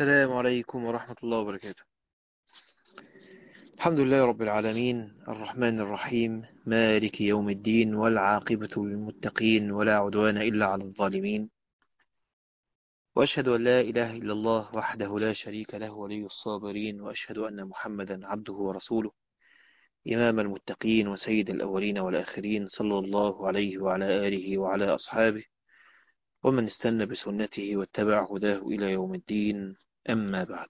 السلام عليكم ورحمة الله وبركاته الحمد لله رب العالمين الرحمن الرحيم مالك يوم الدين والعاقبة للمتقين ولا عدوان إلا على الظالمين وأشهد أن لا إله إلا الله وحده لا شريك له ولي الصابرين وأشهد أن محمدا عبده ورسوله إمام المتقين وسيد الأولين والآخرين صلى الله عليه وعلى آله وعلى أصحابه ومن استنى بسنته واتبع هداه إلى يوم الدين أما بعد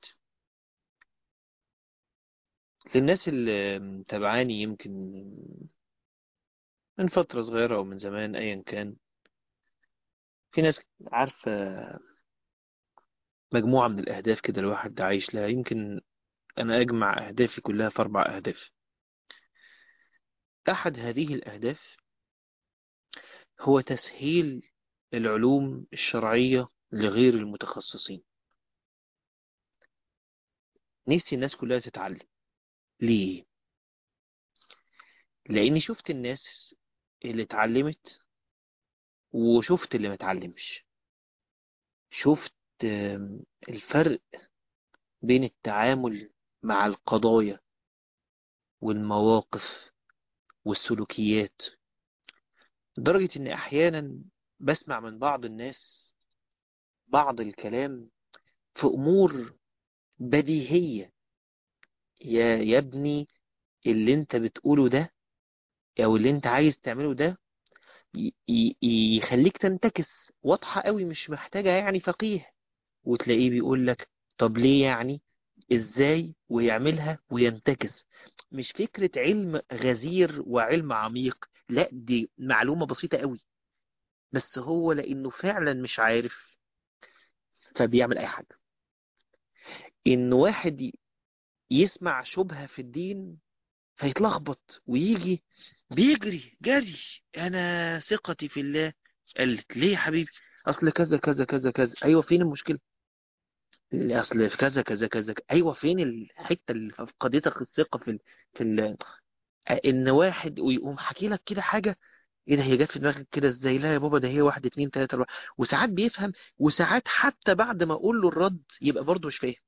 للناس اللي متابعاني يمكن من فترة صغيرة أو من زمان أيا كان في ناس عارفة مجموعة من الأهداف كده الواحد عايش لها يمكن أنا أجمع أهدافي كلها في أربع أهداف أحد هذه الأهداف هو تسهيل العلوم الشرعية لغير المتخصصين نفسي الناس كلها تتعلم ليه؟ لأني شفت الناس اللي اتعلمت وشفت اللي ما اتعلمش شفت آم، الفرق بين التعامل مع القضايا والمواقف والسلوكيات لدرجة إن أحيانا بسمع من بعض الناس بعض الكلام في أمور بديهية يا يا ابني اللي انت بتقوله ده او اللي انت عايز تعمله ده ي- ي- يخليك تنتكس واضحة قوي مش محتاجة يعني فقيه وتلاقيه بيقول لك طب ليه يعني ازاي ويعملها وينتكس مش فكرة علم غزير وعلم عميق لا دي معلومة بسيطة قوي بس هو لانه فعلا مش عارف فبيعمل اي حاجة ان واحد ي- يسمع شبهة في الدين فيتلخبط ويجي بيجري جري انا ثقتي في الله قالت ليه يا حبيبي اصل كذا كذا كذا كذا ايوه فين المشكله اصل في كذا كذا كذا ايوه فين الحته اللي فقدتك الثقه في ال... في ال... ان واحد ويقوم حكي لك كده حاجه ايه ده هي جت في دماغك كده ازاي لا يا بابا ده هي واحد اتنين تلاته اربعه وساعات بيفهم وساعات حتى بعد ما اقول له الرد يبقى برضه مش فاهم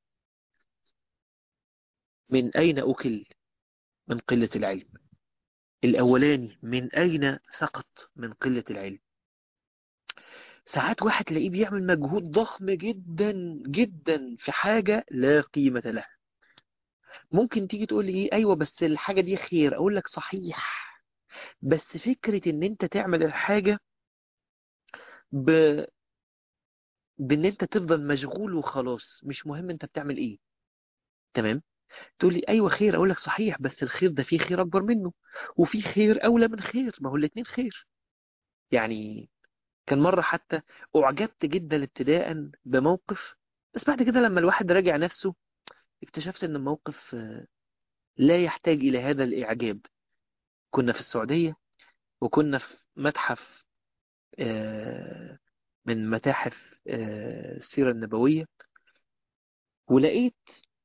من اين اكل من قله العلم الاولاني من اين سقط من قله العلم ساعات واحد تلاقيه بيعمل مجهود ضخم جدا جدا في حاجة لا قيمة لها ممكن تيجي تقول لي ايه ايوه بس الحاجة دي خير اقول لك صحيح بس فكرة ان انت تعمل الحاجة ب... بان انت تفضل مشغول وخلاص مش مهم انت بتعمل ايه تمام تقول لي ايوه خير اقول لك صحيح بس الخير ده فيه خير اكبر منه وفي خير اولى من خير ما هو الاتنين خير يعني كان مرة حتى اعجبت جدا ابتداء بموقف بس بعد كده لما الواحد راجع نفسه اكتشفت ان الموقف آه، لا يحتاج الى هذا الاعجاب كنا في السعودية وكنا في متحف آه، من متاحف آه، السيرة النبوية ولقيت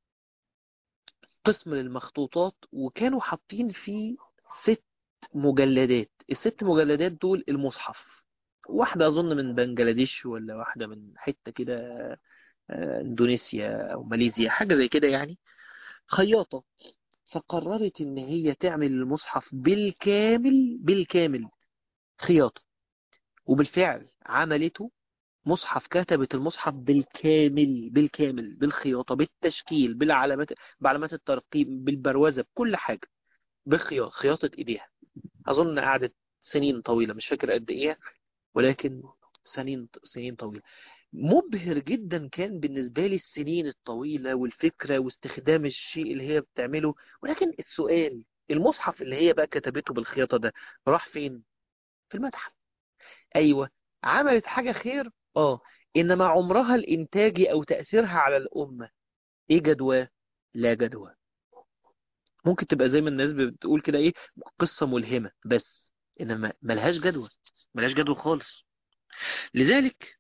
قسم للمخطوطات وكانوا حاطين فيه ست مجلدات الست مجلدات دول المصحف واحدة أظن من بنجلاديش ولا واحدة من حتة كده آه، إندونيسيا أو ماليزيا حاجة زي كده يعني خياطة فقررت إن هي تعمل المصحف بالكامل بالكامل خياطة وبالفعل عملته مصحف كتبت المصحف بالكامل بالكامل بالخياطة بالتشكيل بالعلامات بعلامات الترقيم بالبروزة بكل حاجة بخياطة خياطة إيديها أظن قعدت سنين طويلة مش فاكر قد إيه ولكن سنين سنين طويلة مبهر جدا كان بالنسبة لي السنين الطويلة والفكرة واستخدام الشيء اللي هي بتعمله ولكن السؤال المصحف اللي هي بقى كتبته بالخياطة ده راح فين؟ في المتحف أيوة عملت حاجة خير آه إنما عمرها الإنتاجي أو تأثيرها على الأمة إيه جدواه؟ لا جدوى ممكن تبقى زي ما الناس بتقول كده إيه قصة ملهمة بس إنما ملهاش جدوى ملهاش جدوى خالص لذلك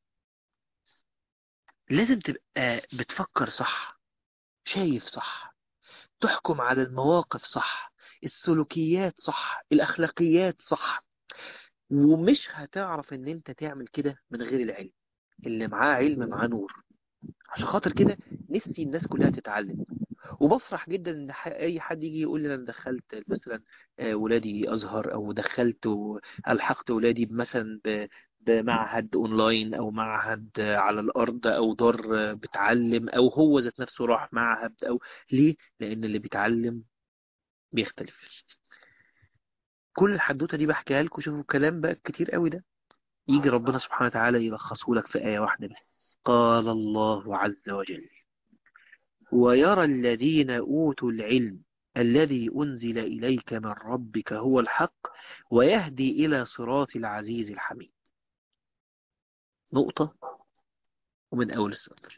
لازم تبقى بتفكر صح شايف صح تحكم على المواقف صح السلوكيات صح الأخلاقيات صح ومش هتعرف ان انت تعمل كده من غير العلم اللي معاه علم معاه نور عشان خاطر كده نفسي الناس كلها تتعلم وبفرح جدا ان ح- اي حد يجي يقول لي انا دخلت مثلا آه، ولادي ازهر او دخلت والحقت ولادي مثلا ب- بمعهد اونلاين او معهد آه، على الارض او دار آه، بتعلم او هو ذات نفسه راح معهد او ليه لان اللي بيتعلم بيختلف كل الحدوته دي بحكيها لكم شوفوا الكلام بقى كتير قوي ده يجي ربنا سبحانه وتعالى يلخصه لك في آية واحدة بس قال الله عز وجل ويرى الذين أوتوا العلم الذي أنزل إليك من ربك هو الحق ويهدي إلى صراط العزيز الحميد نقطة ومن أول السطر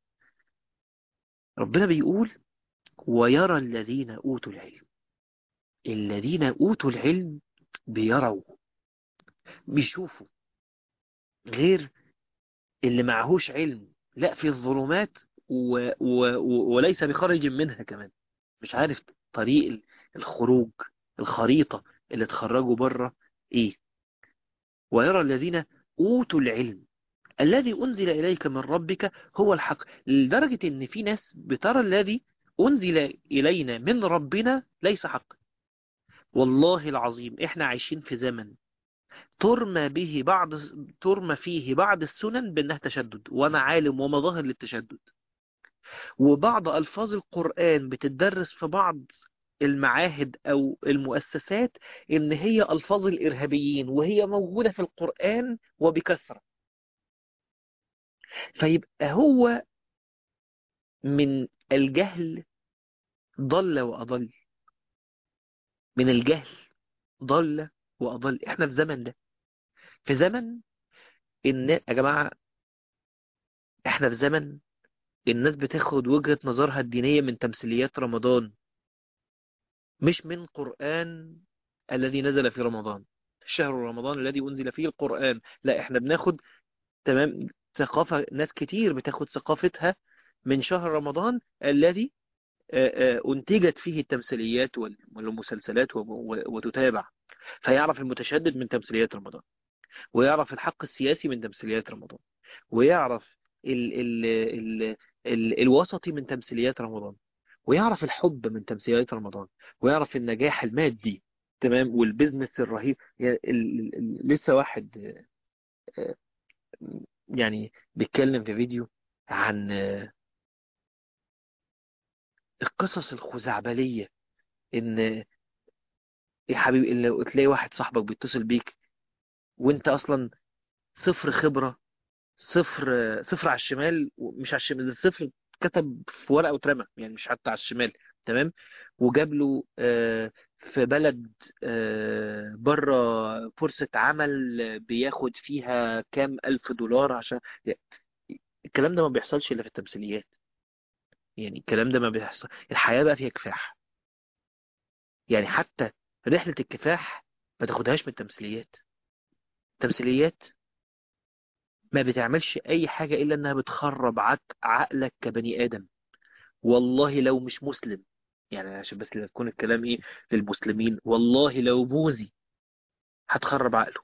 ربنا بيقول ويرى الذين أوتوا العلم الذين أوتوا العلم بيروا بيشوفوا غير اللي معهوش علم لا في الظلمات و... و... و... وليس بخارج منها كمان مش عارف طريق الخروج الخريطة اللي تخرجوا بره ايه ويرى الذين اوتوا العلم الذي انزل اليك من ربك هو الحق لدرجة ان في ناس بترى الذي انزل الينا من ربنا ليس حق والله العظيم احنا عايشين في زمن ترمى به بعض ترمى فيه بعض السنن بانها تشدد وانا عالم ومظاهر للتشدد وبعض ألفاظ القرآن بتدرس في بعض المعاهد أو المؤسسات إن هي ألفاظ الإرهابيين وهي موجودة في القرآن وبكثرة فيبقى هو من الجهل ضل وأضل من الجهل ضل وأضل إحنا في زمن ده في زمن إن يا جماعة إحنا في زمن الناس بتاخد وجهة نظرها الدينية من تمثيليات رمضان مش من قرآن الذي نزل في رمضان شهر رمضان الذي أنزل فيه القرآن لا احنا بناخد تمام ثقافة ناس كتير بتاخد ثقافتها من شهر رمضان الذي آه، آه، أنتجت فيه التمثيليات وال- والمسلسلات و- و- وتتابع فيعرف المتشدد من تمثيليات رمضان ويعرف الحق السياسي من تمثيليات رمضان ويعرف ال ال ال ال الوسطي من تمثيليات رمضان ويعرف الحب من تمثيليات رمضان ويعرف النجاح المادي تمام والبزنس الرهيب يعني ال- ال- لسه واحد آه، يعني بيتكلم في فيديو عن آه، القصص الخزعبلية ان يا حبيبي اللي تلاقي واحد صاحبك بيتصل بيك وانت اصلا صفر خبرة صفر صفر على الشمال مش على الشمال الصفر كتب في ورقة واترمى يعني مش حتى على الشمال تمام وجاب له آه، في بلد آه، بره فرصة عمل بياخد فيها كام ألف دولار عشان الكلام ده ما بيحصلش إلا في التمثيليات يعني الكلام ده ما بيحصل الحياة بقى فيها كفاح يعني حتى رحلة الكفاح ما تاخدهاش من التمثيليات التمثيليات ما بتعملش أي حاجة إلا إنها بتخرب عق- عقلك كبني آدم والله لو مش مسلم يعني عشان بس لا تكون الكلام إيه للمسلمين والله لو بوذي هتخرب عقله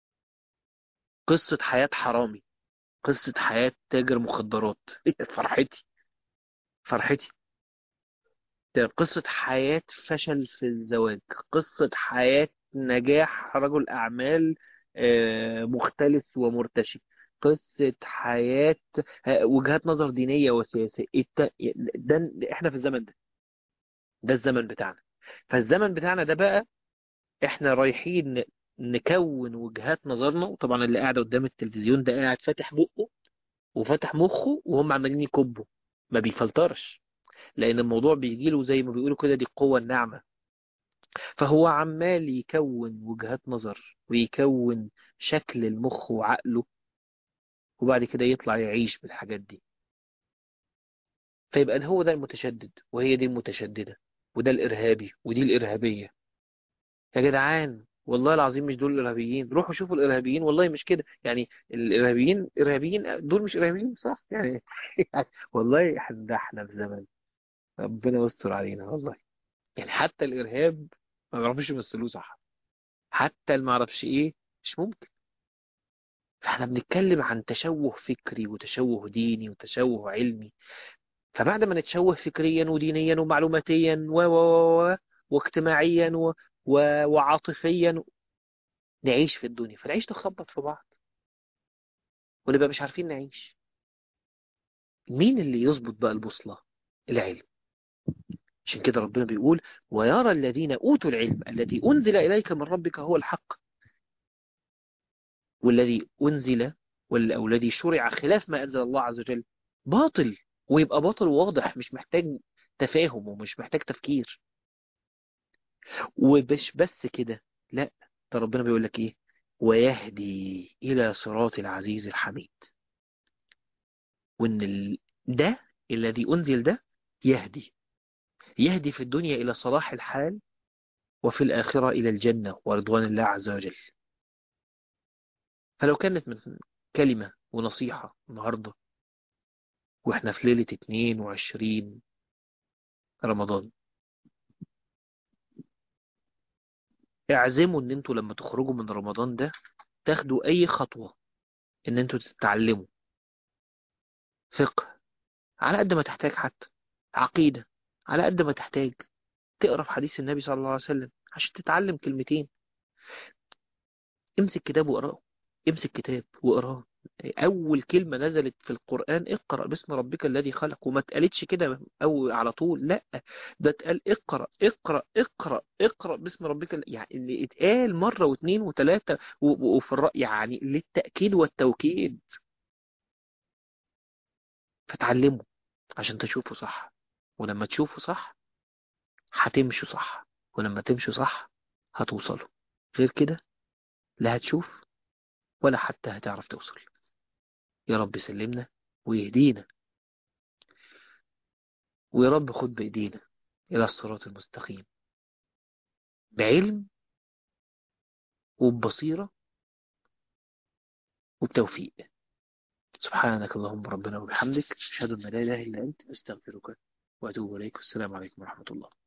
قصة حياة حرامي قصة حياة تاجر مخدرات فرحتي فرحتي ده قصة حياة فشل في الزواج قصة حياة نجاح رجل أعمال آه، مختلس ومرتشي قصة حياة آه، وجهات نظر دينية وسياسية الت- ده احنا في الزمن ده ده الزمن بتاعنا فالزمن بتاعنا ده بقى احنا رايحين ن- نكون وجهات نظرنا وطبعا اللي قاعد قدام التلفزيون ده قاعد فاتح بقه وفاتح مخه وهم عمالين يكبوا ما بيفلترش لان الموضوع بيجيله زي ما بيقولوا كده دي القوة الناعمة فهو عمال يكون وجهات نظر ويكون شكل المخ وعقله وبعد كده يطلع يعيش بالحاجات دي فيبقى هو ده المتشدد وهي دي المتشددة وده الإرهابي ودي الإرهابية يا جدعان والله العظيم مش دول الإرهابيين روحوا شوفوا الإرهابيين والله مش كده يعني الإرهابيين إرهابيين دول مش إرهابيين صح يعني والله احنا ده احنا في زمن ربنا يستر علينا والله يعني حتى الإرهاب ما بيعرفوش يمثلوه صح حتى اللي ما اعرفش ايه مش ممكن فاحنا بنتكلم عن تشوه فكري وتشوه ديني وتشوه علمي فبعد ما نتشوه فكريا ودينيا ومعلوماتيا و و و و واجتماعيا و و وعاطفيا نعيش في الدنيا فنعيش نخبط في بعض ونبقى مش عارفين نعيش مين اللي يظبط بقى البوصلة العلم عشان كده ربنا بيقول ويرى الذين أوتوا العلم الذي أنزل إليك من ربك هو الحق والذي أنزل وال- أو الذي شرع خلاف ما أنزل الله عز وجل باطل ويبقى باطل واضح مش محتاج تفاهم ومش محتاج تفكير ومش بس كده لا ده ربنا بيقول لك ايه ويهدي إلى صراط العزيز الحميد وإن ال... ده الذي أنزل ده يهدي يهدي في الدنيا إلى صلاح الحال وفي الآخرة إلى الجنة ورضوان الله عز وجل فلو كانت من كلمة ونصيحة النهاردة وإحنا في ليلة 22 رمضان اعزموا إن انتوا لما تخرجوا من رمضان ده تاخدوا أي خطوة إن انتوا تتعلموا فقه على قد ما تحتاج حتى عقيدة على قد ما تحتاج تقرا في حديث النبي صلى الله عليه وسلم عشان تتعلم كلمتين امسك كتاب واقراه امسك كتاب واقراه اول كلمة نزلت في القرآن اقرأ باسم ربك الذي خلق وما اتقالتش كده او على طول لا ده اتقال اقرأ اقرأ اقرأ اقرأ باسم ربك ال- يعني اللي اتقال مرة واثنين وثلاثة و- و- وفي الرأي يعني للتأكيد والتوكيد فتعلموا عشان تشوفوا صح ولما تشوفوا صح هتمشوا صح ولما تمشوا صح هتوصلوا غير كده لا هتشوف ولا حتى هتعرف توصل يا رب سلمنا ويهدينا ويا رب خد بإيدينا إلى الصراط المستقيم بعلم وببصيرة وبتوفيق سبحانك اللهم ربنا وبحمدك أشهد أن لا إله إلا أنت أستغفرك وأتوب إليك والسلام عليكم ورحمة الله